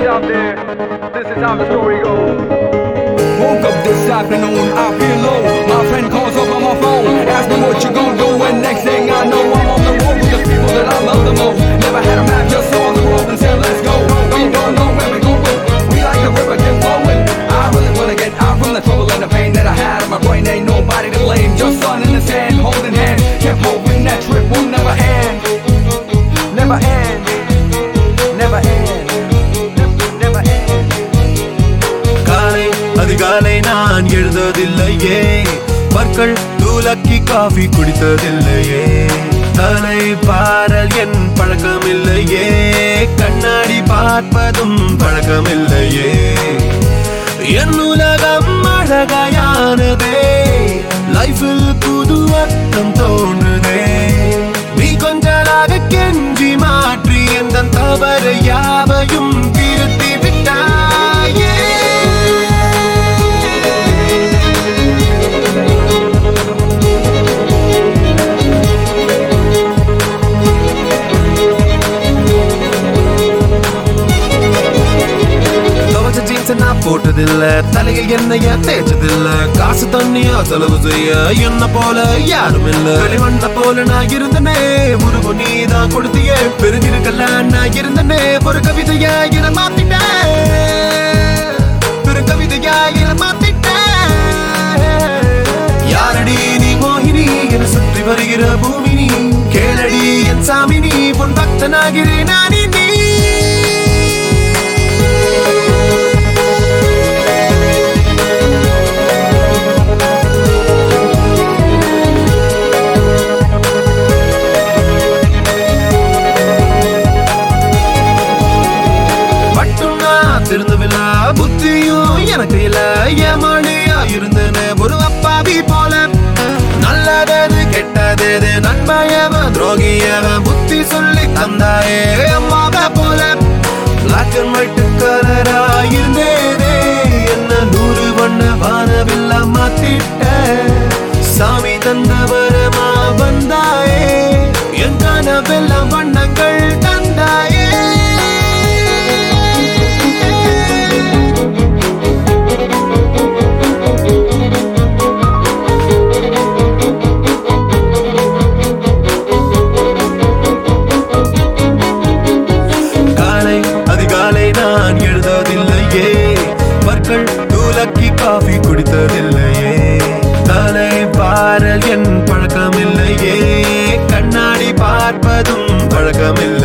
out there, this is how the story goes. Woke up this afternoon, I feel low. My friend calls up on my phone, asks me what you gon' do. And next thing I know, I'm on the road with the people that I love the most. Never had a map, just saw the road and said, let's go. We don't know where we're going. We like the river, keep flowing. I really wanna get out from the trouble and the pain that I had in my brain. Ain't nobody to blame, just sun in the sand, holding hand. Kept hoping that trip will never end. Never end. Never end. Never end. காலை அதிகாலை நான் எழுந்ததில்லையே பற்கள் தூலக்கி coffee குடித்ததில்லையே தலை barrel என் பழக்கமில்லையே கண்ணாடி பார்ப்பதும் பழக்கமில்லையே என் உலகம் அழகையானதே லைஃபில் புது அர்த்தம் தோணுதே நீ கொஞ்சலாக கெஞ்சி மாற்றி எந்த தவறு யாவையும் திருத்தி விட்டாயே துவச்ச ஜீன்ஸ் நான் போட்டதில்ல தலையில் எண்ணெய தேய்ச்சதில்ல காசு தண்ணியா செலவு செய்ய என்ன போல யாரும் இல்ல வெளிவண்ண போல நான் இருந்தனே உருவம் நீ தான் கொடுத்தியே பெருந்திருக்கல நான் இருந்தனே ஒரு கவிதையா என மாத்திட்டேன் பெரு கவிதையா என மாத்திட்டேன் யாரடி நீ மோகினி என சுற்றி வருகிற பூமி நீ கேளடி என் சாமி நீ பொன் பக்தனாகிறேன் நான் நீ மட்டும் நான் திருந்தவில்ல புத்தியும் எனக்கு இல்ல ஏமாடியா இருந்தேன்னு ஒரு அப்பாவி போல நல்லதது கெட்டது நண்பயவன் துரோகியவன் புத்தி சொல்லி தந்தாயே அம்மாவை போல பிளாக் அண்ட் ஒயிட் கலரா இருந்தேனே என்ன நூறு வண்ண வானவில்ல மாத்திட்ட சாமி தந்தவரமா வந்தாயே என் கனவெல்லாம் வண்ணங்கள் தந்தாயே காலை அதிகாலை நான் எழுததில்லையே பற்கள் தூலக்கி காஃபி குடித்ததில்லையே தலை பாரல் என் பழக்கமில்லையே கண்ணாடி பார்ப்பதும் பழக்கமில்லை